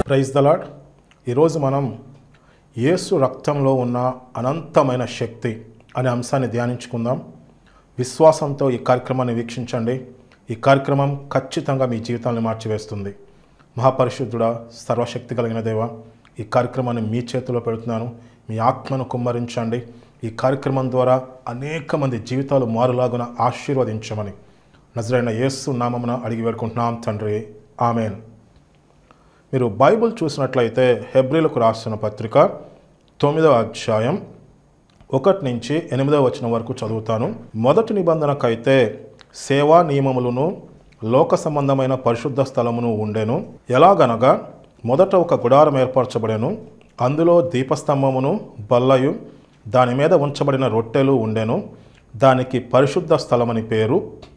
praise the Lord ఈరోజు మనం యేసు రక్తంలో ఉన్న అనంతమైన శక్తి అనే అంశాన్ని ధ్యానించుకుందాం విశ్వాసంతో ఈ కార్యక్రమాన్ని వీక్షించండి ఈ కార్యక్రమం ఖచ్చితంగా మీ జీవితాన్ని మార్చివేస్తుంది మహాపరిశుద్ధుడా సర్వశక్తి కలిగిన దేవ ఈ కార్యక్రమాన్ని మీ చేతిలో పెడుతున్నాను మీ ఆత్మను కుమ్మరించండి ఈ కార్యక్రమం ద్వారా అనేక మంది జీవితాలు మారులాగున ఆశీర్వదించమని నజరైన యేసు నామమున అడిగి వేడుకుంటున్నాం తండ్రి ఆమెన్ మీరు బైబిల్ చూసినట్లయితే హెబ్రిలకు రాసిన పత్రిక తొమ్మిదవ అధ్యాయం ఒకటి నుంచి ఎనిమిదవ వచనం వరకు చదువుతాను మొదటి నిబంధనకైతే సేవా నియమములను లోక సంబంధమైన పరిశుద్ధ స్థలమును ఉండెను ఎలాగనగా మొదట ఒక గుడారం ఏర్పరచబడెను అందులో దీపస్తంభమును బల్లయు దాని మీద ఉంచబడిన రొట్టెలు ఉండెను దానికి పరిశుద్ధ స్థలమని పేరు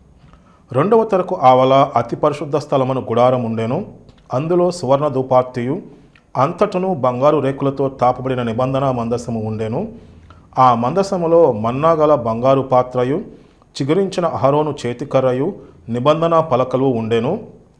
రెండవ తరకు ఆవల అతి పరిశుద్ధ స్థలమును గుడారం ఉండెను అందులో సువర్ణ ధూపార్తియు అంతటను బంగారు రేకులతో తాపబడిన నిబంధన మందసము ఉండెను ఆ మందసములో మన్నాగల బంగారు పాత్రయు చిగురించిన అహరోను చేతికర్రయు నిబంధన పలకలు ఉండెను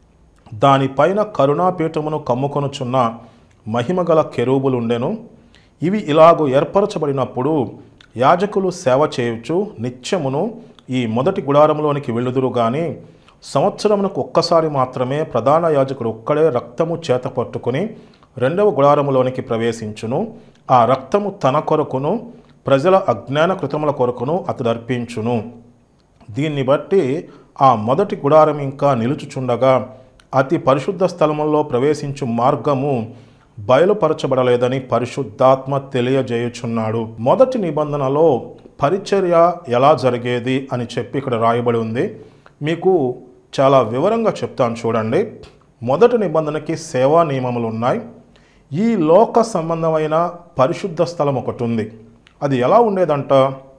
దానిపైన కరుణాపీఠమును కమ్ముకొనుచున్న మహిమగల కెరూబులుండెను ఇవి ఇలాగు ఏర్పరచబడినప్పుడు యాజకులు సేవ చేయుచు నిత్యమును ఈ మొదటి గుడారంలోనికి వెళ్ళుదురు గాని సంవత్సరమునకు ఒక్కసారి మాత్రమే ప్రధాన యాజకుడు ఒక్కడే రక్తము చేత పట్టుకుని రెండవ గుడారములోనికి ప్రవేశించును ఆ రక్తము తన కొరకును ప్రజల అజ్ఞాన కృతముల కొరకును అతడు అర్పించును దీన్ని బట్టి ఆ మొదటి గుడారం ఇంకా నిలుచుచుండగా అతి పరిశుద్ధ స్థలములో ప్రవేశించు మార్గము బయలుపరచబడలేదని పరిశుద్ధాత్మ తెలియజేయుచున్నాడు మొదటి నిబంధనలో పరిచర్య ఎలా జరిగేది అని చెప్పి ఇక్కడ రాయబడి ఉంది మీకు చాలా వివరంగా చెప్తాను చూడండి మొదటి నిబంధనకి సేవా నియమములు ఉన్నాయి ఈ లోక సంబంధమైన పరిశుద్ధ స్థలం ఒకటి ఉంది అది ఎలా ఉండేదంట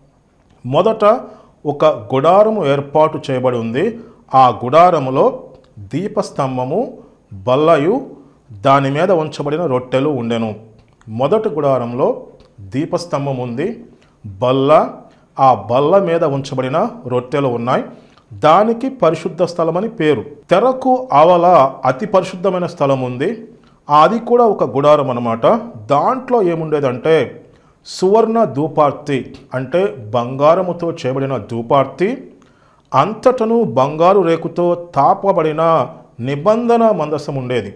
మొదట ఒక గుడారము ఏర్పాటు చేయబడి ఉంది ఆ గుడారములో దీపస్తంభము బల్లయు దాని మీద ఉంచబడిన రొట్టెలు ఉండెను మొదటి గుడారంలో దీపస్తంభం ఉంది బల్ల ఆ బల్ల మీద ఉంచబడిన రొట్టెలు ఉన్నాయి దానికి పరిశుద్ధ స్థలం అని పేరు తెరకు ఆవల అతి పరిశుద్ధమైన స్థలం ఉంది అది కూడా ఒక గుడారం అన్నమాట దాంట్లో ఏముండేదంటే సువర్ణ ధూపార్తి అంటే బంగారముతో చేయబడిన ధూపార్తి అంతటను బంగారు రేకుతో తాపబడిన నిబంధన మందసం ఉండేది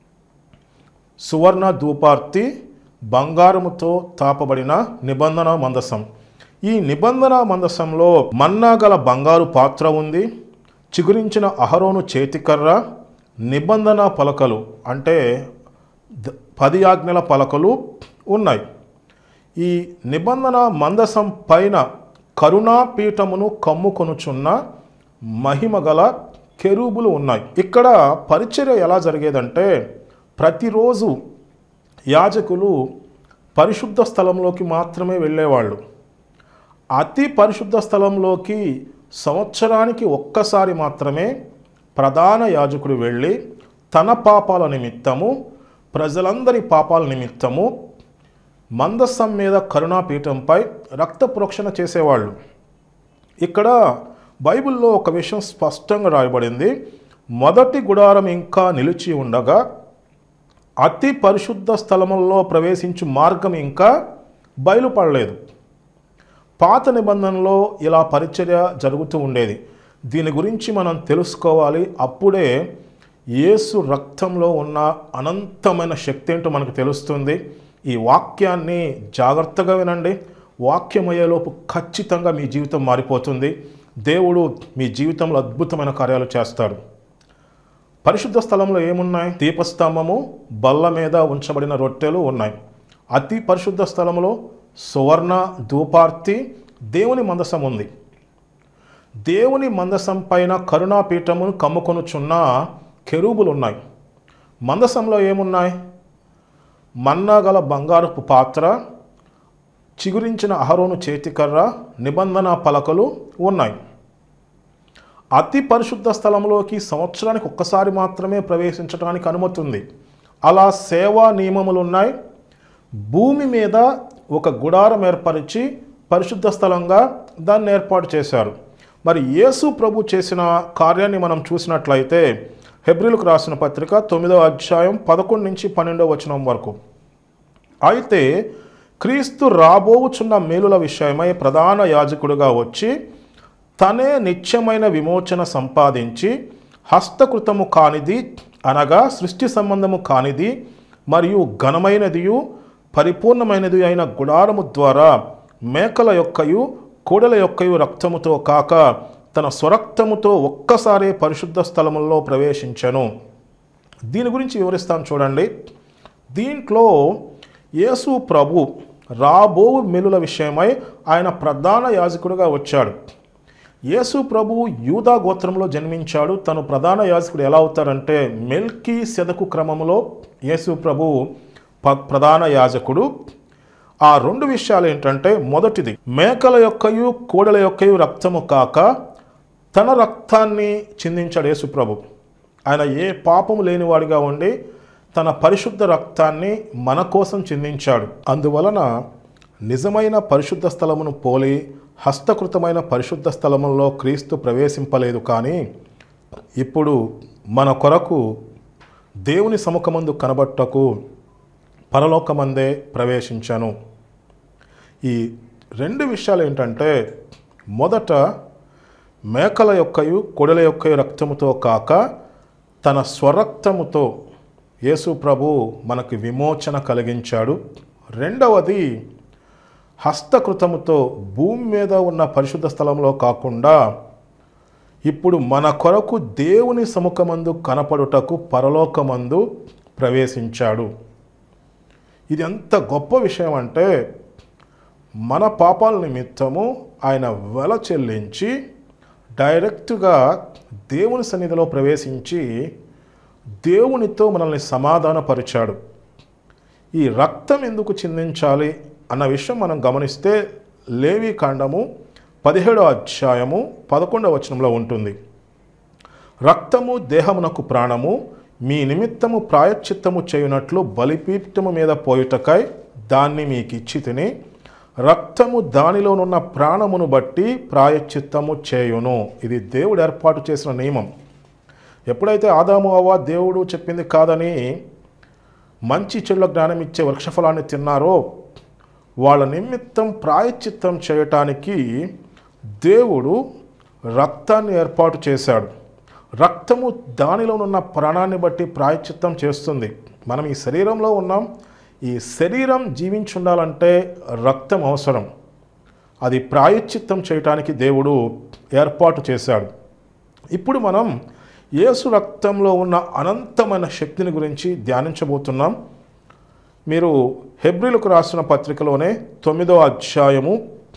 సువర్ణ ధూపార్తి బంగారముతో తాపబడిన నిబంధన మందసం ఈ నిబంధన మందసంలో మన్నా గల బంగారు పాత్ర ఉంది చిగురించిన అహరోను చేతికర్ర నిబంధన పలకలు అంటే ద- పది ఆజ్ఞల పలకలు ఉన్నాయి ఈ నిబంధన మందసం పైన కరుణాపీఠమును కమ్ముకొనుచున్న మహిమగల కెరూబులు ఉన్నాయి ఇక్కడ పరిచర్య ఎలా జరిగేదంటే ప్రతిరోజు యాజకులు పరిశుద్ధ స్థలంలోకి మాత్రమే వెళ్ళేవాళ్ళు అతి పరిశుద్ధ స్థలంలోకి సంవత్సరానికి ఒక్కసారి మాత్రమే ప్రధాన యాజకుడు వెళ్ళి తన పాపాల నిమిత్తము ప్రజలందరి పాపాల నిమిత్తము మందస్సం మీద కరుణాపీఠంపై రక్త ప్రోక్షణ చేసేవాళ్ళు ఇక్కడ బైబిల్లో ఒక విషయం స్పష్టంగా రాయబడింది మొదటి గుడారం ఇంకా నిలిచి ఉండగా అతి పరిశుద్ధ స్థలముల్లో ప్రవేశించు మార్గం ఇంకా బయలుపడలేదు పాత నిబంధనలో ఇలా పరిచర్య జరుగుతూ ఉండేది దీని గురించి మనం తెలుసుకోవాలి అప్పుడే యేసు రక్తంలో ఉన్న అనంతమైన శక్తి ఏంటో మనకు తెలుస్తుంది ఈ వాక్యాన్ని జాగ్రత్తగా వినండి వాక్యం అయ్యేలోపు ఖచ్చితంగా మీ జీవితం మారిపోతుంది దేవుడు మీ జీవితంలో అద్భుతమైన కార్యాలు చేస్తాడు పరిశుద్ధ స్థలంలో ఏమున్నాయి దీపస్తంభము బల్ల మీద ఉంచబడిన రొట్టెలు ఉన్నాయి అతి పరిశుద్ధ స్థలంలో సువర్ణ ధూపార్తి దేవుని మందసం ఉంది దేవుని మందసం పైన కరుణాపీఠమును కమ్ముకొనుచున్న కెరూబులు ఉన్నాయి మందసంలో ఏమున్నాయి మన్నా గల బంగారపు పాత్ర చిగురించిన అహరోను చేతికర్ర నిబంధన పలకలు ఉన్నాయి అతి పరిశుద్ధ స్థలంలోకి సంవత్సరానికి ఒక్కసారి మాత్రమే ప్రవేశించడానికి అనుమతి ఉంది అలా సేవా నియమములు ఉన్నాయి భూమి మీద ఒక గుడారం ఏర్పరిచి పరిశుద్ధ స్థలంగా దాన్ని ఏర్పాటు చేశారు మరి యేసు ప్రభు చేసిన కార్యాన్ని మనం చూసినట్లయితే హెబ్రిలకు రాసిన పత్రిక తొమ్మిదో అధ్యాయం పదకొండు నుంచి పన్నెండో వచనం వరకు అయితే క్రీస్తు రాబోవుచున్న మేలుల విషయమై ప్రధాన యాజకుడుగా వచ్చి తనే నిత్యమైన విమోచన సంపాదించి హస్తకృతము కానిది అనగా సృష్టి సంబంధము కానిది మరియు ఘనమైనదియు పరిపూర్ణమైనది అయిన గుడారము ద్వారా మేకల యొక్కయు కోడల యొక్కయు రక్తముతో కాక తన స్వరక్తముతో ఒక్కసారే పరిశుద్ధ స్థలముల్లో ప్రవేశించెను దీని గురించి వివరిస్తాను చూడండి దీంట్లో యేసు ప్రభు రాబో మెలుల విషయమై ఆయన ప్రధాన యాజకుడిగా వచ్చాడు యేసు ప్రభు యూదా గోత్రంలో జన్మించాడు తను ప్రధాన యాజకుడు ఎలా అవుతారంటే మెల్కీ సెదకు క్రమంలో యేసు ప్రభు ప- ప్రధాన యాజకుడు ఆ రెండు విషయాలు ఏంటంటే మొదటిది మేకల యొక్కయు కోడల యొక్కయు రక్తము కాక తన రక్తాన్ని చిందించాడు యేసు ప్రభు ఆయన ఏ పాపము లేనివాడిగా ఉండి తన పరిశుద్ధ రక్తాన్ని మన కోసం చిందించాడు అందువలన నిజమైన పరిశుద్ధ స్థలమును పోలి హస్తకృతమైన పరిశుద్ధ స్థలములో క్రీస్తు ప్రవేశింపలేదు కానీ ఇప్పుడు మన కొరకు దేవుని సముఖమందు కనబట్టకు పరలోకమందే ప్రవేశించాను ఈ రెండు విషయాలు ఏంటంటే మొదట మేకల యొక్కయు కొడల యొక్కయు రక్తముతో కాక తన స్వరక్తముతో యేసు ప్రభు మనకు విమోచన కలిగించాడు రెండవది హస్తకృతముతో భూమి మీద ఉన్న పరిశుద్ధ స్థలంలో కాకుండా ఇప్పుడు మన కొరకు దేవుని సముఖమందు కనపడుటకు పరలోకమందు ప్రవేశించాడు ఇది ఎంత గొప్ప విషయం అంటే మన పాపాల నిమిత్తము ఆయన వెల చెల్లించి డైరెక్ట్గా దేవుని సన్నిధిలో ప్రవేశించి దేవునితో మనల్ని సమాధానపరిచాడు ఈ రక్తం ఎందుకు చిందించాలి అన్న విషయం మనం గమనిస్తే లేవి కాండము పదిహేడో అధ్యాయము పదకొండవ వచనంలో ఉంటుంది రక్తము దేహమునకు ప్రాణము మీ నిమిత్తము ప్రాయశ్చిత్తము చేయునట్లు బలిపీఠము మీద పోయుటకై దాన్ని మీకు ఇచ్చి తిని రక్తము దానిలోనున్న ప్రాణమును బట్టి ప్రాయశ్చిత్తము చేయును ఇది దేవుడు ఏర్పాటు చేసిన నియమం ఎప్పుడైతే ఆదాము అవ్వ దేవుడు చెప్పింది కాదని మంచి చెడుల జ్ఞానం ఇచ్చే వృక్షఫలాన్ని తిన్నారో వాళ్ళ నిమిత్తం ప్రాయశ్చిత్తం చేయటానికి దేవుడు రక్తాన్ని ఏర్పాటు చేశాడు రక్తము దానిలో ఉన్న ప్రాణాన్ని బట్టి ప్రాయశ్చిత్తం చేస్తుంది మనం ఈ శరీరంలో ఉన్నాం ఈ శరీరం జీవించుండాలంటే రక్తం అవసరం అది ప్రాయశ్చిత్తం చేయటానికి దేవుడు ఏర్పాటు చేశాడు ఇప్పుడు మనం యేసు రక్తంలో ఉన్న అనంతమైన శక్తిని గురించి ధ్యానించబోతున్నాం మీరు హెబ్రిలకు రాసిన పత్రికలోనే తొమ్మిదో అధ్యాయము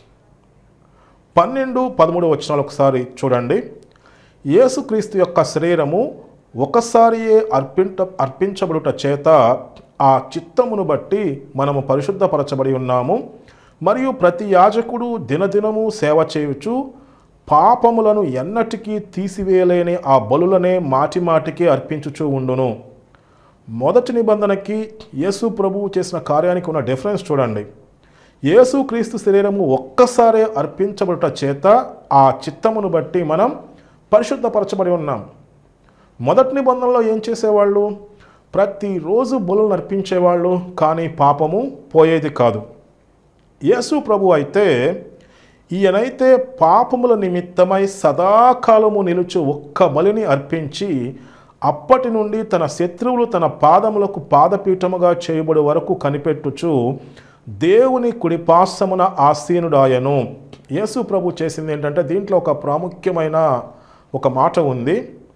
పన్నెండు పదమూడు వచనాలు ఒకసారి చూడండి యేసుక్రీస్తు యొక్క శరీరము ఒకసారియే అర్పింట అర్పించబడుట చేత ఆ చిత్తమును బట్టి మనము పరిశుద్ధపరచబడి ఉన్నాము మరియు ప్రతి యాజకుడు దినదినము సేవ చేయుచు పాపములను ఎన్నటికీ తీసివేయలేని ఆ బలులనే మాటి మాటికి అర్పించుచూ ఉండును మొదటి నిబంధనకి యేసు ప్రభువు చేసిన కార్యానికి ఉన్న డిఫరెన్స్ చూడండి యేసు క్రీస్తు శరీరము ఒక్కసారే అర్పించబడుట చేత ఆ చిత్తమును బట్టి మనం పరిశుద్ధపరచబడి ఉన్నాం మొదటి నిబంధనలో ఏం చేసేవాళ్ళు ప్రతిరోజు బలులను అర్పించేవాళ్ళు కానీ పాపము పోయేది కాదు యేసు ప్రభు అయితే ఈయనైతే పాపముల నిమిత్తమై సదాకాలము నిలుచు ఒక్క బలిని అర్పించి అప్పటి నుండి తన శత్రువులు తన పాదములకు పాదపీఠముగా చేయబడి వరకు కనిపెట్టుచు దేవుని కుడిపాసమున ఆసీనుడాయను యేసు ప్రభు చేసింది ఏంటంటే దీంట్లో ఒక ప్రాముఖ్యమైన ఒక మాట ఉంది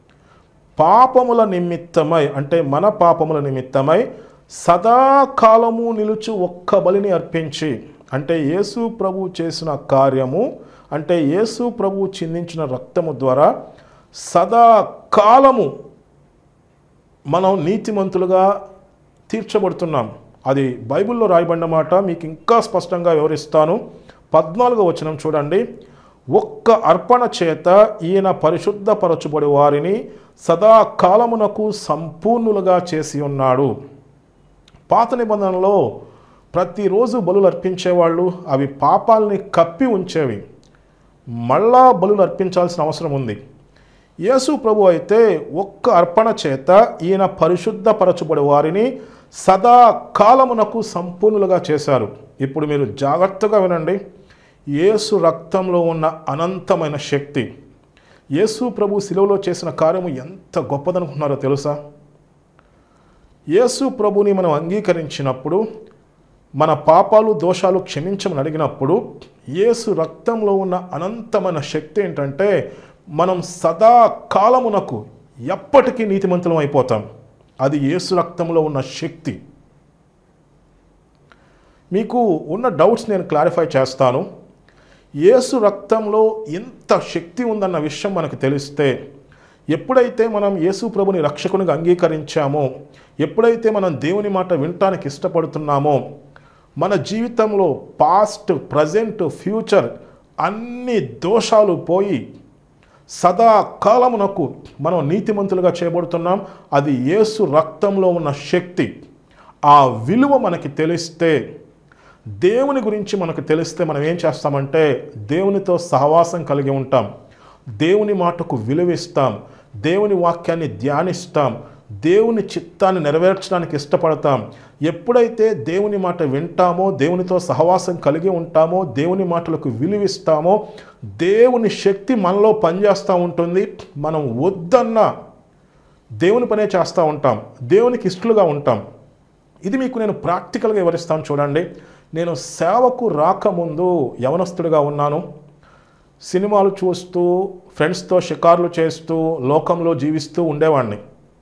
పాపముల నిమిత్తమై అంటే మన పాపముల నిమిత్తమై సదాకాలము నిలుచు ఒక్క బలిని అర్పించి అంటే యేసు ప్రభు చేసిన కార్యము అంటే యేసు ప్రభు చిందించిన రక్తము ద్వారా సదాకాలము మనం నీతిమంతులుగా తీర్చబడుతున్నాం అది బైబిల్లో రాయబడిన మాట మీకు ఇంకా స్పష్టంగా వివరిస్తాను పద్నాలుగో వచనం చూడండి ఒక్క అర్పణ చేత ఈయన పరిశుద్ధపరచుబడి వారిని సదాకాలమునకు సంపూర్ణులుగా చేసి ఉన్నాడు పాత నిబంధనలో ప్రతిరోజు బలులు అర్పించేవాళ్ళు అవి పాపాలని కప్పి ఉంచేవి మళ్ళా బలులు అర్పించాల్సిన అవసరం ఉంది యేసు ప్రభు అయితే ఒక్క అర్పణ చేత ఈయన పరిశుద్ధపరచుబడి వారిని సదా కాలమునకు సంపూర్ణులుగా చేశారు ఇప్పుడు మీరు జాగ్రత్తగా వినండి యేసు రక్తంలో ఉన్న అనంతమైన శక్తి యేసు ప్రభు శిలువలో చేసిన కార్యము ఎంత గొప్పదనుకుంటున్నారో తెలుసా యేసు ప్రభుని మనం అంగీకరించినప్పుడు మన పాపాలు దోషాలు క్షమించమని అడిగినప్పుడు యేసు రక్తంలో ఉన్న అనంతమైన శక్తి ఏంటంటే మనం సదా కాలమునకు ఎప్పటికీ నీతిమంతులం అయిపోతాం అది యేసు రక్తంలో ఉన్న శక్తి మీకు ఉన్న డౌట్స్ నేను క్లారిఫై చేస్తాను యేసు రక్తంలో ఎంత శక్తి ఉందన్న విషయం మనకు తెలిస్తే ఎప్పుడైతే మనం యేసు ప్రభుని రక్షకునిగా అంగీకరించామో ఎప్పుడైతే మనం దేవుని మాట వినటానికి ఇష్టపడుతున్నామో మన జీవితంలో పాస్ట్ ప్రజెంట్ ఫ్యూచర్ అన్ని దోషాలు పోయి సదా కాలమునకు మనం నీతిమంతులుగా చేయబడుతున్నాం అది యేసు రక్తంలో ఉన్న శక్తి ఆ విలువ మనకి తెలిస్తే దేవుని గురించి మనకు తెలిస్తే మనం ఏం చేస్తామంటే దేవునితో సహవాసం కలిగి ఉంటాం దేవుని మాటకు విలువిస్తాం దేవుని వాక్యాన్ని ధ్యానిస్తాం దేవుని చిత్తాన్ని నెరవేర్చడానికి ఇష్టపడతాం ఎప్పుడైతే దేవుని మాట వింటామో దేవునితో సహవాసం కలిగి ఉంటామో దేవుని మాటలకు విలువిస్తామో దేవుని శక్తి మనలో పనిచేస్తూ ఉంటుంది మనం వద్దన్న దేవుని పనే చేస్తూ ఉంటాం దేవునికి ఇష్టలుగా ఉంటాం ఇది మీకు నేను ప్రాక్టికల్గా వివరిస్తాను చూడండి నేను సేవకు రాకముందు యవనస్తుడిగా ఉన్నాను సినిమాలు చూస్తూ ఫ్రెండ్స్తో షికార్లు చేస్తూ లోకంలో జీవిస్తూ ఉండేవాడిని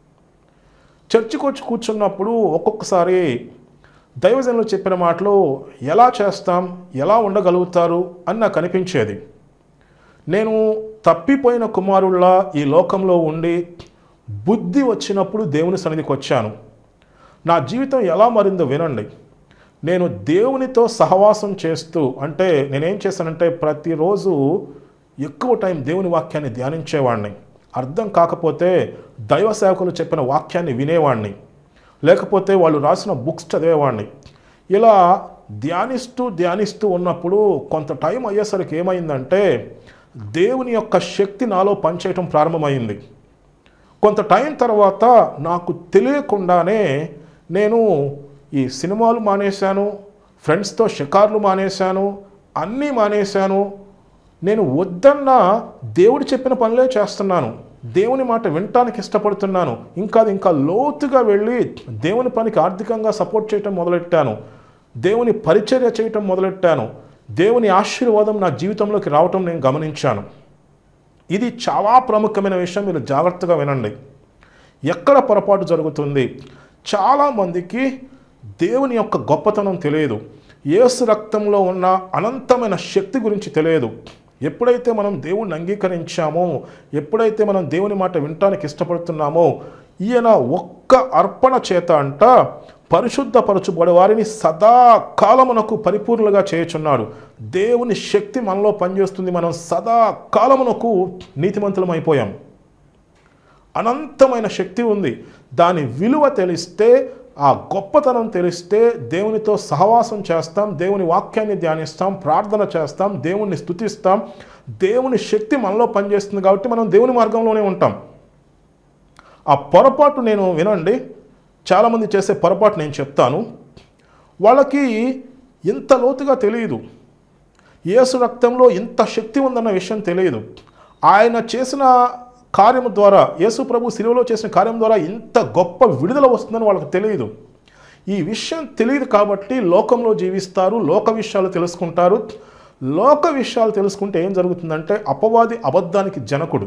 చర్చికి వచ్చి కూర్చున్నప్పుడు ఒక్కొక్కసారి దైవజనులు చెప్పిన మాటలు ఎలా చేస్తాం ఎలా ఉండగలుగుతారు అని నాకు అనిపించేది నేను తప్పిపోయిన కుమారుల్లా ఈ లోకంలో ఉండి బుద్ధి వచ్చినప్పుడు దేవుని సన్నిధికి వచ్చాను నా జీవితం ఎలా మారిందో వినండి నేను దేవునితో సహవాసం చేస్తూ అంటే నేనేం చేశానంటే ప్రతిరోజు ఎక్కువ టైం దేవుని వాక్యాన్ని ధ్యానించేవాడిని అర్థం కాకపోతే దైవ సేవకులు చెప్పిన వాక్యాన్ని వినేవాడిని లేకపోతే వాళ్ళు రాసిన బుక్స్ చదివేవాడిని ఇలా ధ్యానిస్తూ ధ్యానిస్తూ ఉన్నప్పుడు కొంత టైం అయ్యేసరికి ఏమైందంటే దేవుని యొక్క శక్తి నాలో పనిచేయటం ప్రారంభమైంది కొంత టైం తర్వాత నాకు తెలియకుండానే నేను ఈ సినిమాలు మానేశాను ఫ్రెండ్స్తో షికార్లు మానేశాను అన్నీ మానేశాను నేను వద్దన్న దేవుడు చెప్పిన పనులే చేస్తున్నాను దేవుని మాట వినటానికి ఇష్టపడుతున్నాను ఇంకా అది ఇంకా లోతుగా వెళ్ళి దేవుని పనికి ఆర్థికంగా సపోర్ట్ చేయటం మొదలెట్టాను దేవుని పరిచర్య చేయటం మొదలెట్టాను దేవుని ఆశీర్వాదం నా జీవితంలోకి రావటం నేను గమనించాను ఇది చాలా ప్రముఖమైన విషయం మీరు జాగ్రత్తగా వినండి ఎక్కడ పొరపాటు జరుగుతుంది చాలామందికి దేవుని యొక్క గొప్పతనం తెలియదు యేసు రక్తంలో ఉన్న అనంతమైన శక్తి గురించి తెలియదు ఎప్పుడైతే మనం దేవుణ్ణి అంగీకరించామో ఎప్పుడైతే మనం దేవుని మాట వినటానికి ఇష్టపడుతున్నామో ఈయన ఒక్క అర్పణ చేత అంట పరిశుద్ధపరచుబడి వారిని సదా కాలమునకు పరిపూర్ణులుగా చేయుచున్నాడు దేవుని శక్తి మనలో పనిచేస్తుంది మనం సదా కాలమునకు నీతిమంతులం అయిపోయాం అనంతమైన శక్తి ఉంది దాని విలువ తెలిస్తే ఆ గొప్పతనం తెలిస్తే దేవునితో సహవాసం చేస్తాం దేవుని వాక్యాన్ని ధ్యానిస్తాం ప్రార్థన చేస్తాం దేవుణ్ణి స్తుతిస్తాం దేవుని శక్తి మనలో పనిచేస్తుంది కాబట్టి మనం దేవుని మార్గంలోనే ఉంటాం ఆ పొరపాటు నేను వినండి చాలామంది చేసే పొరపాటు నేను చెప్తాను వాళ్ళకి ఇంత లోతుగా తెలియదు యేసు రక్తంలో ఇంత శక్తి ఉందన్న విషయం తెలియదు ఆయన చేసిన కార్యము ద్వారా యేసు ప్రభు శిలువలో చేసిన కార్యం ద్వారా ఇంత గొప్ప విడుదల వస్తుందని వాళ్ళకి తెలియదు ఈ విషయం తెలియదు కాబట్టి లోకంలో జీవిస్తారు లోక విషయాలు తెలుసుకుంటారు లోక విషయాలు తెలుసుకుంటే ఏం జరుగుతుందంటే అపవాది అబద్ధానికి జనకుడు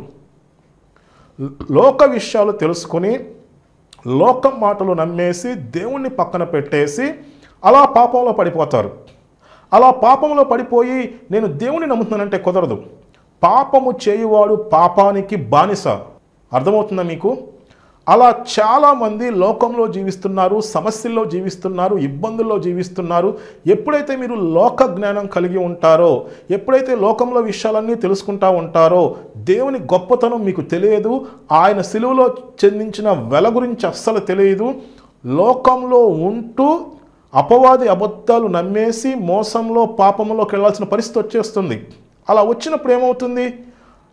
లోక విషయాలు తెలుసుకుని లోకం మాటలు నమ్మేసి దేవుణ్ణి పక్కన పెట్టేసి అలా పాపంలో పడిపోతారు అలా పాపంలో పడిపోయి నేను దేవుని నమ్ముతున్నానంటే కుదరదు పాపము చేయువాడు పాపానికి బానిస అర్థమవుతుందా మీకు అలా చాలామంది లోకంలో జీవిస్తున్నారు సమస్యల్లో జీవిస్తున్నారు ఇబ్బందుల్లో జీవిస్తున్నారు ఎప్పుడైతే మీరు లోక జ్ఞానం కలిగి ఉంటారో ఎప్పుడైతే లోకంలో విషయాలన్నీ తెలుసుకుంటా ఉంటారో దేవుని గొప్పతనం మీకు తెలియదు ఆయన సిలువలో చెందించిన వెల గురించి అస్సలు తెలియదు లోకంలో ఉంటూ అపవాది అబద్ధాలు నమ్మేసి మోసంలో పాపంలోకి వెళ్ళాల్సిన పరిస్థితి వచ్చేస్తుంది అలా వచ్చినప్పుడు ఏమవుతుంది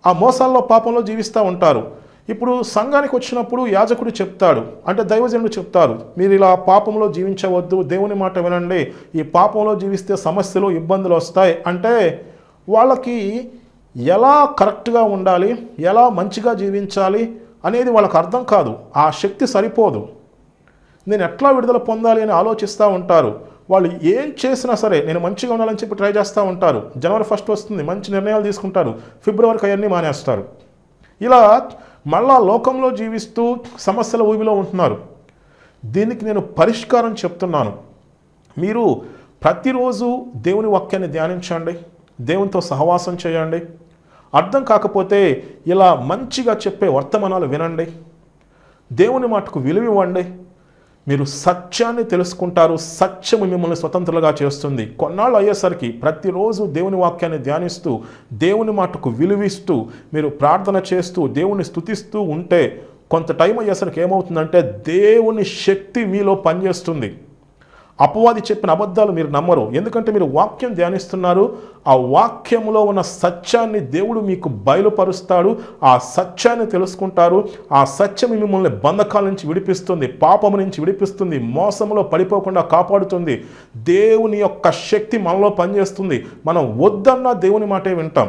ఆ మోసాల్లో పాపంలో జీవిస్తూ ఉంటారు ఇప్పుడు సంఘానికి వచ్చినప్పుడు యాజకుడు చెప్తాడు అంటే దైవజనుడు చెప్తారు మీరు ఇలా పాపంలో జీవించవద్దు దేవుని మాట వినండి ఈ పాపంలో జీవిస్తే సమస్యలు ఇబ్బందులు వస్తాయి అంటే వాళ్ళకి ఎలా కరెక్ట్గా ఉండాలి ఎలా మంచిగా జీవించాలి అనేది వాళ్ళకి అర్థం కాదు ఆ శక్తి సరిపోదు నేను ఎట్లా విడుదల పొందాలి అని ఆలోచిస్తూ ఉంటారు వాళ్ళు ఏం చేసినా సరే నేను మంచిగా ఉండాలని చెప్పి ట్రై చేస్తూ ఉంటారు జనవరి ఫస్ట్ వస్తుంది మంచి నిర్ణయాలు తీసుకుంటారు ఫిబ్రవరికి అవన్నీ మానేస్తారు ఇలా మళ్ళా లోకంలో జీవిస్తూ సమస్యల ఊబిలో ఉంటున్నారు దీనికి నేను పరిష్కారం చెప్తున్నాను మీరు ప్రతిరోజు దేవుని వాక్యాన్ని ధ్యానించండి దేవునితో సహవాసం చేయండి అర్థం కాకపోతే ఇలా మంచిగా చెప్పే వర్తమానాలు వినండి దేవుని మాటకు విలువ ఇవ్వండి మీరు సత్యాన్ని తెలుసుకుంటారు సత్యము మిమ్మల్ని స్వతంత్రులుగా చేస్తుంది కొన్నాళ్ళు అయ్యేసరికి ప్రతిరోజు దేవుని వాక్యాన్ని ధ్యానిస్తూ దేవుని మాటకు విలువిస్తూ మీరు ప్రార్థన చేస్తూ దేవుని స్తుతిస్తూ ఉంటే కొంత టైం అయ్యేసరికి ఏమవుతుందంటే దేవుని శక్తి మీలో పనిచేస్తుంది అపవాది చెప్పిన అబద్ధాలు మీరు నమ్మరు ఎందుకంటే మీరు వాక్యం ధ్యానిస్తున్నారు ఆ వాక్యంలో ఉన్న సత్యాన్ని దేవుడు మీకు బయలుపరుస్తాడు ఆ సత్యాన్ని తెలుసుకుంటారు ఆ సత్యం మిమ్మల్ని బంధకాల నుంచి విడిపిస్తుంది పాపము నుంచి విడిపిస్తుంది మోసంలో పడిపోకుండా కాపాడుతుంది దేవుని యొక్క శక్తి మనలో పనిచేస్తుంది మనం వద్దన్నా దేవుని మాటే వింటాం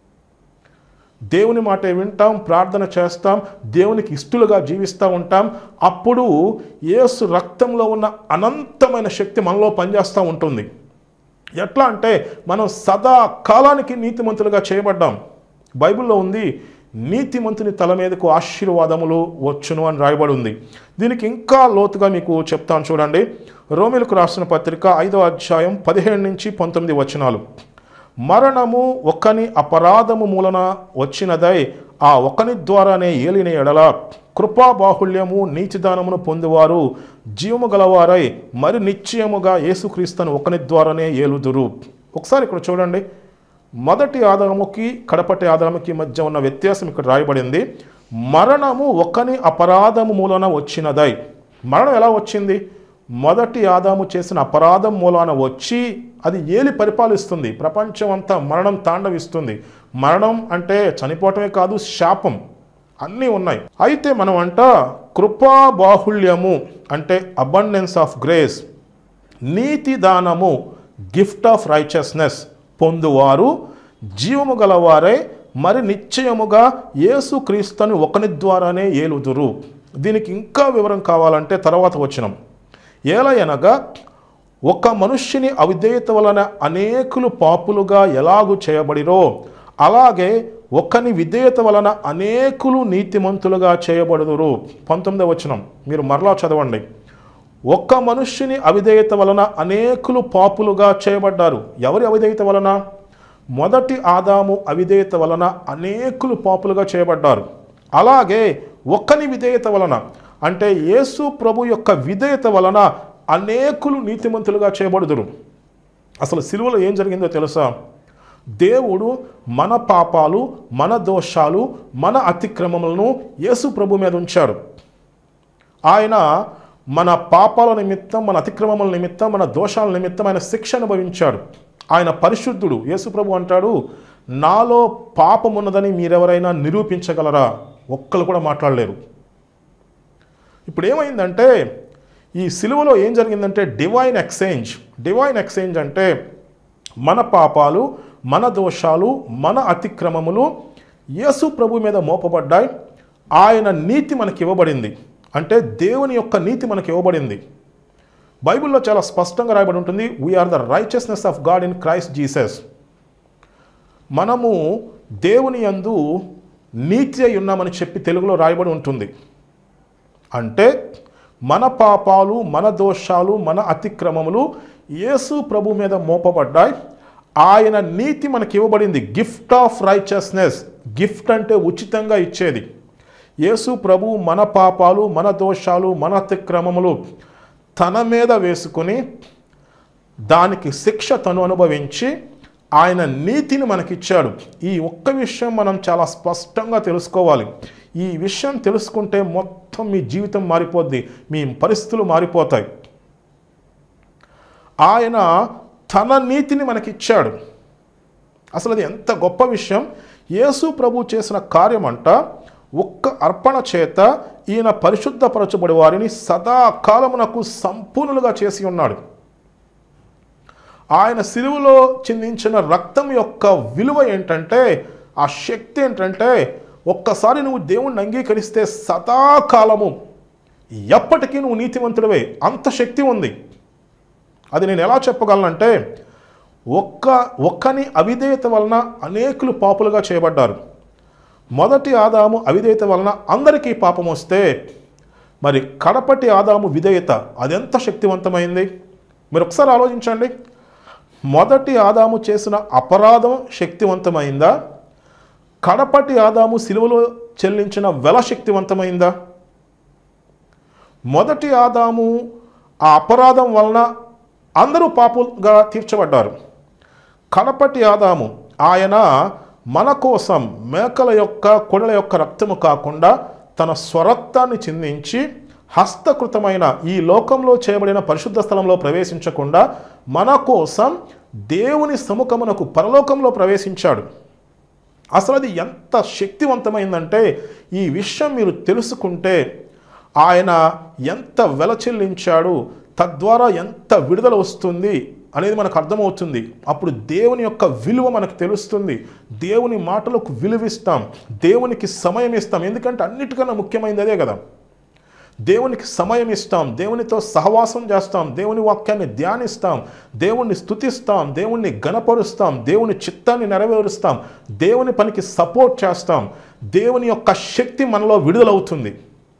దేవుని మాటే వింటాం ప్రార్థన చేస్తాం దేవునికి ఇష్టలుగా జీవిస్తూ ఉంటాం అప్పుడు యేసు రక్తంలో ఉన్న అనంతమైన శక్తి మనలో పనిచేస్తూ ఉంటుంది ఎట్లా అంటే మనం సదా కాలానికి నీతిమంతులుగా చేయబడ్డాం బైబిల్లో ఉంది నీతిమంతుని తల మీదకు ఆశీర్వాదములు వచ్చును అని రాయబడి ఉంది దీనికి ఇంకా లోతుగా మీకు చెప్తాను చూడండి రోమిలకు రాసిన పత్రిక ఐదో అధ్యాయం పదిహేడు నుంచి పంతొమ్మిది వచనాలు మరణము ఒకని అపరాధము మూలన వచ్చినదై ఆ ఒకని ద్వారానే ఏలిన ఎడల కృపాబాహుళ్యము నీతిదానమును పొందువారు జీవము గలవారై మరి నిశ్చయముగా యేసుక్రీస్తును ఒకని ద్వారానే ఏలుదురు ఒకసారి ఇక్కడ చూడండి మొదటి ఆదాముకి కడపటి ఆదాముకి మధ్య ఉన్న వ్యత్యాసం ఇక్కడ రాయబడింది మరణము ఒకని అపరాధము మూలన వచ్చినదై మరణం ఎలా వచ్చింది మొదటి ఆదాము చేసిన అపరాధం మూలాన వచ్చి అది ఏలి పరిపాలిస్తుంది ప్రపంచం అంతా మరణం తాండవిస్తుంది మరణం అంటే చనిపోవటమే కాదు శాపం అన్నీ ఉన్నాయి అయితే మనం అంట కృపా బాహుళ్యము అంటే అబండెన్స్ ఆఫ్ గ్రేస్ నీతి దానము గిఫ్ట్ ఆఫ్ రైచస్నెస్ పొందువారు జీవము గలవారై మరి నిశ్చయముగా యేసుక్రీస్తుని ఒకని ద్వారానే ఏలుదురు దీనికి ఇంకా వివరం కావాలంటే తర్వాత వచ్చినాం ఏలయనగా ఒక మనుష్యుని అవిధేయత వలన అనేకులు పాపులుగా ఎలాగు చేయబడిరో అలాగే ఒకని విధేయత వలన అనేకులు నీతిమంతులుగా చేయబడుదురు పంతొమ్మిదవ వచనం మీరు మరలా చదవండి ఒక్క మనుష్యుని అవిధేయత వలన అనేకులు పాపులుగా చేయబడ్డారు ఎవరి అవిధేయత వలన మొదటి ఆదాము అవిధేయత వలన అనేకులు పాపులుగా చేయబడ్డారు అలాగే ఒక్కని విధేయత వలన అంటే యేసు ప్రభు యొక్క విధేయత వలన అనేకులు నీతిమంతులుగా చేయబడుదురు అసలు సిలువలో ఏం జరిగిందో తెలుసా దేవుడు మన పాపాలు మన దోషాలు మన అతిక్రమములను యేసు ప్రభు మీద ఉంచాడు ఆయన మన పాపాల నిమిత్తం మన అతిక్రమముల నిమిత్తం మన దోషాల నిమిత్తం ఆయన శిక్ష అనుభవించాడు ఆయన పరిశుద్ధుడు యేసుప్రభు అంటాడు నాలో పాపం ఉన్నదని మీరెవరైనా నిరూపించగలరా ఒక్కరు కూడా మాట్లాడలేరు ఇప్పుడు ఏమైందంటే ఈ సిలువలో ఏం జరిగిందంటే డివైన్ ఎక్స్చేంజ్ డివైన్ ఎక్స్చేంజ్ అంటే మన పాపాలు మన దోషాలు మన అతిక్రమములు యేసు ప్రభు మీద మోపబడ్డాయి ఆయన నీతి మనకి ఇవ్వబడింది అంటే దేవుని యొక్క నీతి మనకి ఇవ్వబడింది బైబిల్లో చాలా స్పష్టంగా రాయబడి ఉంటుంది we are the righteousness of God in Christ Jesus మనము దేవుని యందు నీతి అయి ఉన్నామని చెప్పి తెలుగులో రాయబడి ఉంటుంది అంటే మన పాపాలు మన దోషాలు మన అతిక్రమములు యేసు ప్రభు మీద మోపబడ్డాయి ఆయన నీతి మనకి ఇవ్వబడింది గిఫ్ట్ ఆఫ్ రైచస్నెస్ గిఫ్ట్ అంటే ఉచితంగా ఇచ్చేది యేసు ప్రభు మన పాపాలు మన దోషాలు మన అతిక్రమములు తన మీద వేసుకుని దానికి శిక్ష తను అనుభవించి ఆయన నీతిని మనకిచ్చాడు ఈ ఒక్క విషయం మనం చాలా స్పష్టంగా తెలుసుకోవాలి ఈ విషయం తెలుసుకుంటే మొత్తం మీ జీవితం మారిపోద్ది మీ పరిస్థితులు మారిపోతాయి ఆయన తన నీతిని మనకిచ్చాడు అసలు అది ఎంత గొప్ప విషయం యేసు ప్రభు చేసిన కార్యం అంట ఒక్క అర్పణ చేత ఈయన పరిశుద్ధపరచబడి వారిని సదాకాలమునకు సంపూర్ణులుగా చేసి ఉన్నాడు ఆయన సిలువలో చిందించిన రక్తం యొక్క విలువ ఏంటంటే ఆ శక్తి ఏంటంటే ఒక్కసారి నువ్వు దేవుణ్ణి అంగీకరిస్తే సదాకాలము ఎప్పటికీ నువ్వు నీతివంతుడివే అంత శక్తి ఉంది అది నేను ఎలా చెప్పగలనంటే ఒక్క ఒక్కని అవిధేయత వలన అనేకులు పాపులుగా చేయబడ్డారు మొదటి ఆదాము అవిధేయత వలన అందరికీ పాపం వస్తే మరి కడపటి ఆదాము విధేయత అదెంత శక్తివంతమైంది మీరు ఒకసారి ఆలోచించండి మొదటి ఆదాము చేసిన అపరాధం శక్తివంతమైందా కడపటి ఆదాము సిలువలో చెల్లించిన వెల శక్తివంతమైందా మొదటి ఆదాము ఆ అపరాధం వలన అందరూ పాపుగా తీర్చబడ్డారు కడపటి ఆదాము ఆయన మన కోసం మేకల యొక్క కొడల యొక్క రక్తము కాకుండా తన స్వరక్తాన్ని చిందించి హస్తకృతమైన ఈ లోకంలో చేయబడిన పరిశుద్ధ స్థలంలో ప్రవేశించకుండా మన కోసం దేవుని సముఖమునకు పరలోకంలో ప్రవేశించాడు అసలు అది ఎంత శక్తివంతమైందంటే ఈ విషయం మీరు తెలుసుకుంటే ఆయన ఎంత వెల చెల్లించాడు తద్వారా ఎంత విడుదల వస్తుంది అనేది మనకు అర్థమవుతుంది అప్పుడు దేవుని యొక్క విలువ మనకు తెలుస్తుంది దేవుని మాటలకు విలువిస్తాం దేవునికి సమయం ఇస్తాం ఎందుకంటే అన్నిటికన్నా ముఖ్యమైనది అదే కదా దేవునికి సమయం ఇస్తాం దేవునితో సహవాసం చేస్తాం దేవుని వాక్యాన్ని ధ్యానిస్తాం దేవుణ్ణి స్తుతిస్తాం దేవుణ్ణి గణపరుస్తాం దేవుని చిత్తాన్ని నెరవేరుస్తాం దేవుని పనికి సపోర్ట్ చేస్తాం దేవుని యొక్క శక్తి మనలో విడుదలవుతుంది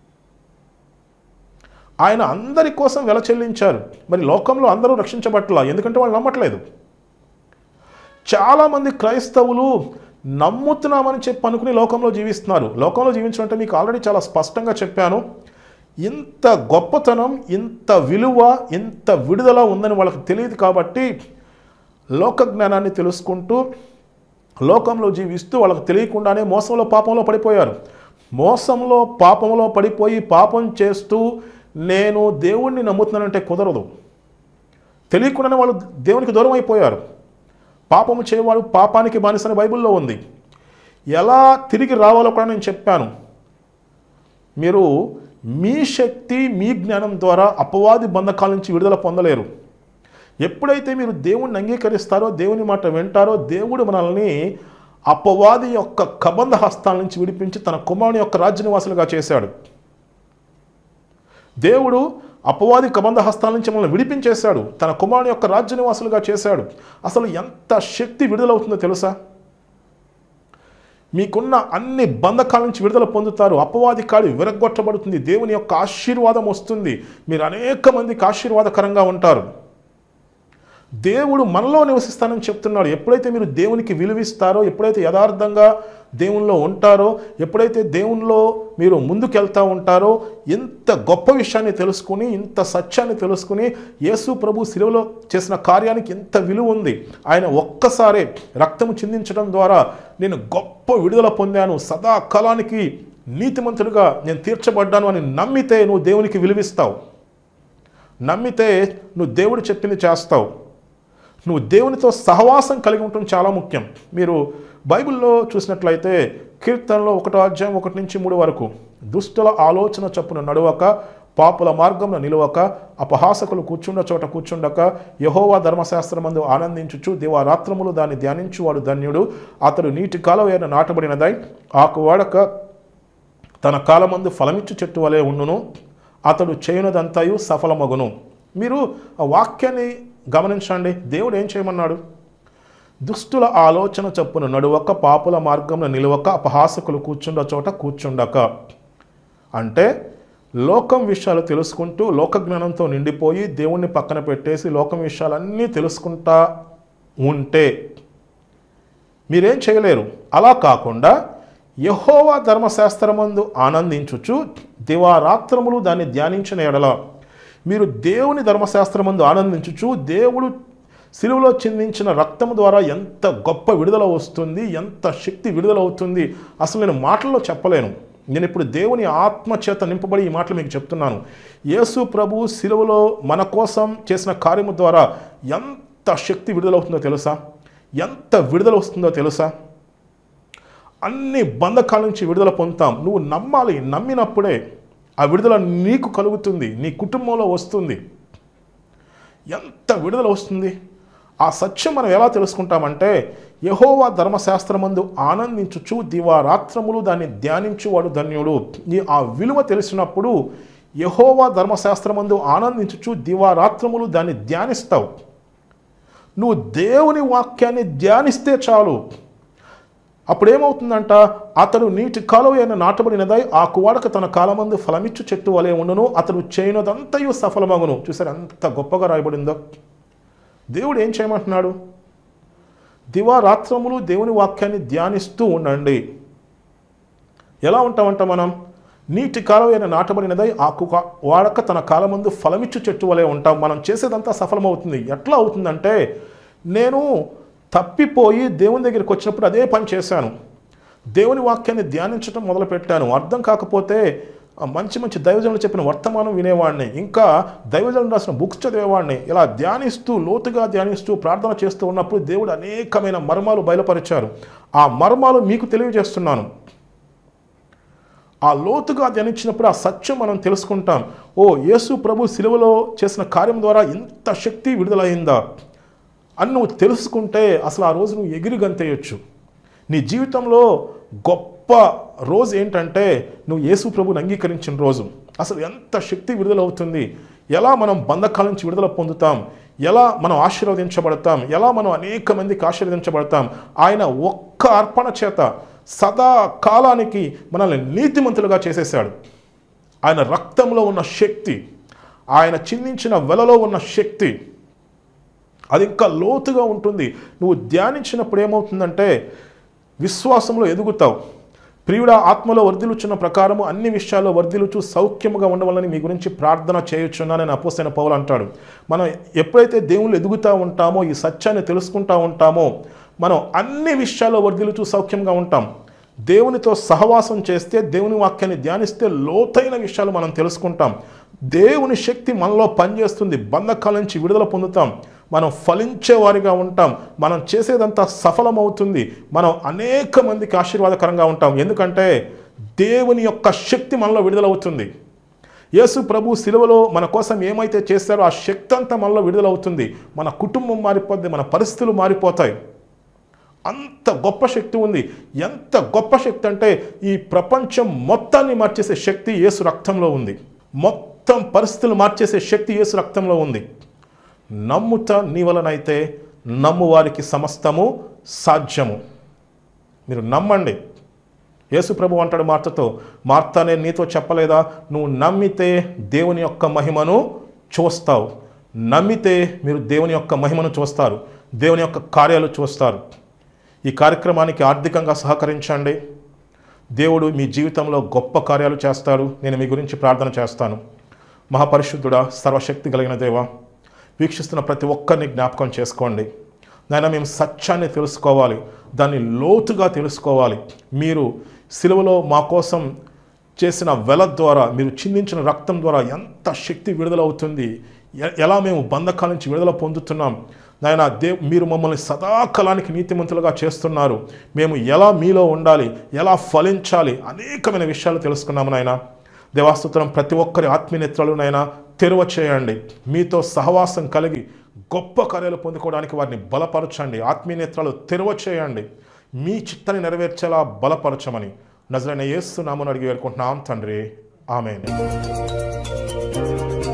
ఆయన అందరి కోసం వెల చెల్లించారు మరి లోకంలో అందరూ రక్షించబట్ల ఎందుకంటే వాళ్ళు నమ్మట్లేదు చాలామంది క్రైస్తవులు నమ్ముతున్నామని చెప్పి అనుకుని లోకంలో జీవిస్తున్నారు లోకంలో జీవించడం అంటే మీకు ఆల్రెడీ చాలా స్పష్టంగా చెప్పాను ఇంత గొప్పతనం ఇంత విలువ ఇంత విడుదల ఉందని వాళ్ళకి తెలియదు కాబట్టి లోక జ్ఞానాన్ని తెలుసుకుంటూ లోకంలో జీవిస్తూ వాళ్ళకి తెలియకుండానే మోసంలో పాపంలో పడిపోయారు మోసంలో పాపంలో పడిపోయి పాపం చేస్తూ నేను దేవుణ్ణి నమ్ముతున్నానంటే కుదరదు తెలియకుండానే వాళ్ళు దేవునికి దూరం అయిపోయారు పాపము చేయవాడు పాపానికి బానిసని బైబిల్లో ఉంది ఎలా తిరిగి రావాలో కూడా నేను చెప్పాను మీరు మీ శక్తి మీ జ్ఞానం ద్వారా అపవాది బంధకాల నుంచి విడుదల పొందలేరు ఎప్పుడైతే మీరు దేవుణ్ణి అంగీకరిస్తారో దేవుని మాట వింటారో దేవుడు మనల్ని అపవాది యొక్క కబంధ హస్తాల నుంచి విడిపించి తన కుమారుని యొక్క రాజ్యనివాసులుగా చేశాడు దేవుడు అపవాది కబంధ హస్తాల నుంచి మనల్ని విడిపించేశాడు తన కుమారుని యొక్క రాజ్యనివాసులుగా చేశాడు అసలు ఎంత శక్తి విడుదలవుతుందో తెలుసా మీకున్న అన్ని బంధకాల నుంచి విడుదల పొందుతారు అపవాది కాడి విరగొట్టబడుతుంది దేవుని యొక్క ఆశీర్వాదం వస్తుంది మీరు అనేక మందికి ఆశీర్వాదకరంగా ఉంటారు దేవుడు మనలో నివసిస్తానని చెప్తున్నాడు ఎప్పుడైతే మీరు దేవునికి విలువిస్తారో ఎప్పుడైతే యథార్థంగా దేవునిలో ఉంటారో ఎప్పుడైతే దేవునిలో మీరు ముందుకెళ్తా ఉంటారో ఇంత గొప్ప విషయాన్ని తెలుసుకుని ఇంత సత్యాన్ని తెలుసుకుని యేసు ప్రభు శిలువలో చేసిన కార్యానికి ఎంత విలువ ఉంది ఆయన ఒక్కసారే రక్తము చిందించడం ద్వారా నేను గొప్ప విడుదల పొందాను సదాకాలానికి నీతిమంతుడిగా నేను తీర్చబడ్డాను అని నమ్మితే నువ్వు దేవునికి విలువిస్తావు నమ్మితే నువ్వు దేవుడు చెప్పింది చేస్తావు నువ్వు దేవునితో సహవాసం కలిగి ఉండటం చాలా ముఖ్యం మీరు బైబిల్లో చూసినట్లయితే కీర్తనలో ఒకటో అధ్యాయం ఒకటి నుంచి మూడు వరకు దుష్టుల ఆలోచన చప్పున నడవక పాపుల మార్గంలో నిలవక అపహాసకులు కూర్చుండ చోట కూర్చుండక యహోవా ధర్మశాస్త్రమందు ఆనందించుచు దివారాత్రములు దాన్ని ధ్యానించువాడు ధన్యుడు అతడు నీటి కాలవేన నాటబడినదై ఆకు వాడక తన కాలమందు ఫలమిచ్చు చెట్టు వలె ఉండును అతడు చేయునదంతయు సఫలమగును మీరు ఆ వాక్యాన్ని గమనించండి దేవుడు ఏం చేయమన్నాడు దుష్టుల ఆలోచన చప్పున నడువక పాపుల మార్గంలో నిలవక అపహాసకులు కూర్చుండ చోట కూర్చుండక అంటే లోకం విషయాలు తెలుసుకుంటూ లోక జ్ఞానంతో నిండిపోయి దేవుణ్ణి పక్కన పెట్టేసి లోకం విషయాలన్నీ తెలుసుకుంటా ఉంటే మీరేం చేయలేరు అలా కాకుండా యహోవా ధర్మశాస్త్రమందు ఆనందించుచు దివారాత్రములు దాన్ని ధ్యానించిన ఎడల మీరు దేవుని ధర్మశాస్త్రమందు ఆనందించుచు దేవుడు సిలువలో చిందించిన రక్తం ద్వారా ఎంత గొప్ప విడుదల వస్తుంది ఎంత శక్తి విడుదల అవుతుంది అసలు నేను మాటల్లో చెప్పలేను నేను ఇప్పుడు దేవుని ఆత్మ చేత నింపబడి ఈ మాటలు మీకు చెప్తున్నాను యేసు ప్రభు సిలువలో మన కోసం చేసిన కార్యము ద్వారా ఎంత శక్తి విడుదలవుతుందో తెలుసా ఎంత విడుదల వస్తుందో తెలుసా అన్ని బంధకాల నుంచి విడుదల పొందుతాం నువ్వు నమ్మాలి నమ్మినప్పుడే ఆ విడుదల నీకు కలుగుతుంది నీ కుటుంబంలో వస్తుంది ఎంత విడుదల వస్తుంది ఆ సత్యం మనం ఎలా తెలుసుకుంటామంటే యహోవా ధర్మశాస్త్రమందు ఆనందించుచు దివారాత్రములు దాన్ని ధ్యానించువాడు ధన్యుడు ఈ ఆ విలువ తెలిసినప్పుడు యహోవా ధర్మశాస్త్రమందు ఆనందించుచు దివారాత్రములు దాన్ని ధ్యానిస్తావు నువ్వు దేవుని వాక్యాన్ని ధ్యానిస్తే చాలు అప్పుడు ఏమవుతుందంట అతడు నీటి కాలువ అయిన నాటబడినదై ఆ కువాడక తన కాలమందు ఫలమిచ్చు చెట్టు వలె ఉండును అతడు చేయనదంతయు సఫలమగును చూసారు ఎంత గొప్పగా రాయబడిందో దేవుడు ఏం చేయమంటున్నాడు దివారాత్రములు దేవుని వాక్యాన్ని ధ్యానిస్తూ ఉండండి ఎలా ఉంటామంట మనం నీటి కాలువైన నాటబడినదై ఆకు వాడక తన కాలమందు ఫలమిచ్చు చెట్టు వలె ఉంటాం మనం చేసేదంతా సఫలమవుతుంది ఎట్లా అవుతుందంటే నేను తప్పిపోయి దేవుని దగ్గరికి వచ్చినప్పుడు అదే పని చేశాను దేవుని వాక్యాన్ని ధ్యానించడం మొదలుపెట్టాను అర్థం కాకపోతే ఆ మంచి మంచి దైవజనులు చెప్పిన వర్తమానం వినేవాడిని ఇంకా దైవజనులు రాసిన బుక్స్ చదివేవాడిని ఇలా ధ్యానిస్తూ లోతుగా ధ్యానిస్తూ ప్రార్థన చేస్తూ ఉన్నప్పుడు దేవుడు అనేకమైన మర్మాలు బయలుపరిచారు ఆ మర్మాలు మీకు తెలియజేస్తున్నాను ఆ లోతుగా ధ్యానించినప్పుడు ఆ సత్యం మనం తెలుసుకుంటాం ఓ యేసు ప్రభు సిలువలో చేసిన కార్యం ద్వారా ఇంత శక్తి విడుదలైందా అని నువ్వు తెలుసుకుంటే అసలు ఆ రోజు నువ్వు ఎగిరి గంతేయచ్చు నీ జీవితంలో గొప్ప రోజు ఏంటంటే నువ్వు యేసు ప్రభుని అంగీకరించిన రోజు అసలు ఎంత శక్తి విడుదలవుతుంది ఎలా మనం బంధకాల నుంచి విడుదల పొందుతాం ఎలా మనం ఆశీర్వదించబడతాం ఎలా మనం అనేక మందికి ఆశీర్వదించబడతాం ఆయన ఒక్క అర్పణ చేత సదా కాలానికి మనల్ని నీతిమంతులుగా చేసేసాడు ఆయన రక్తంలో ఉన్న శక్తి ఆయన చిందించిన వెలలో ఉన్న శక్తి అది ఇంకా లోతుగా ఉంటుంది నువ్వు ధ్యానించినప్పుడు ఏమవుతుందంటే విశ్వాసంలో ఎదుగుతావు ప్రియుడ ఆత్మలో వర్ధిలుచున్న ప్రకారము అన్ని విషయాల్లో వర్ధిలుచు సౌఖ్యముగా ఉండవాలని మీ గురించి ప్రార్థన చేయొచ్చున్నానని అపోసైన పౌలు అంటాడు మనం ఎప్పుడైతే దేవుళ్ళు ఎదుగుతూ ఉంటామో ఈ సత్యాన్ని తెలుసుకుంటూ ఉంటామో మనం అన్ని విషయాల్లో వర్ధిలుచు సౌఖ్యంగా ఉంటాం దేవునితో సహవాసం చేస్తే దేవుని వాక్యాన్ని ధ్యానిస్తే లోతైన విషయాలు మనం తెలుసుకుంటాం దేవుని శక్తి మనలో పనిచేస్తుంది బంధకాల నుంచి విడుదల పొందుతాం మనం ఫలించేవారిగా ఉంటాం మనం చేసేదంతా సఫలమవుతుంది మనం అనేక మందికి ఆశీర్వాదకరంగా ఉంటాం ఎందుకంటే దేవుని యొక్క శక్తి మనలో విడుదలవుతుంది యేసు ప్రభు సిలువలో మన కోసం ఏమైతే చేస్తారో ఆ శక్తి అంతా మనలో విడుదలవుతుంది మన కుటుంబం మారిపోద్ది మన పరిస్థితులు మారిపోతాయి అంత గొప్ప శక్తి ఉంది ఎంత గొప్ప శక్తి అంటే ఈ ప్రపంచం మొత్తాన్ని మార్చేసే శక్తి యేసు రక్తంలో ఉంది మొత్తం పరిస్థితులు మార్చేసే శక్తి యేసు రక్తంలో ఉంది నమ్ముట నీ వలనైతే నమ్ము వారికి సమస్తము సాధ్యము మీరు నమ్మండి యేసు ప్రభు అంటాడు మార్తతో మార్త నేను నీతో చెప్పలేదా నువ్వు నమ్మితే దేవుని యొక్క మహిమను చూస్తావు నమ్మితే మీరు దేవుని యొక్క మహిమను చూస్తారు దేవుని యొక్క కార్యాలు చూస్తారు ఈ కార్యక్రమానికి ఆర్థికంగా సహకరించండి దేవుడు మీ జీవితంలో గొప్ప కార్యాలు చేస్తాడు నేను మీ గురించి ప్రార్థన చేస్తాను మహాపరిశుద్ధుడా సర్వశక్తి కలిగిన దేవ వీక్షిస్తున్న ప్రతి ఒక్కరిని జ్ఞాపకం చేసుకోండి నాయన మేము సత్యాన్ని తెలుసుకోవాలి దాన్ని లోతుగా తెలుసుకోవాలి మీరు సిలువలో మా కోసం చేసిన వెల ద్వారా మీరు చిందించిన రక్తం ద్వారా ఎంత శక్తి విడుదలవుతుంది ఎ- ఎలా మేము బంధకాల నుంచి విడుదల పొందుతున్నాం నాయన దే మీరు మమ్మల్ని సదాకాలానికి నీతిమంతులుగా చేస్తున్నారు మేము ఎలా మీలో ఉండాలి ఎలా ఫలించాలి అనేకమైన విషయాలు తెలుసుకున్నాము నాయన దేవాస్తుత్రం ప్రతి ఒక్కరి ఆత్మీయనేత్రాలు నాయన తెరువ చేయండి మీతో సహవాసం కలిగి గొప్ప కార్యాలు పొందుకోవడానికి వారిని బలపరచండి ఆత్మీయనేత్రాలు తెరువ చేయండి మీ చిత్తాన్ని నెరవేర్చేలా బలపరచమని నజరైన యేసు నామను అడిగి వేడుకుంటున్నాం తండ్రి ఆమె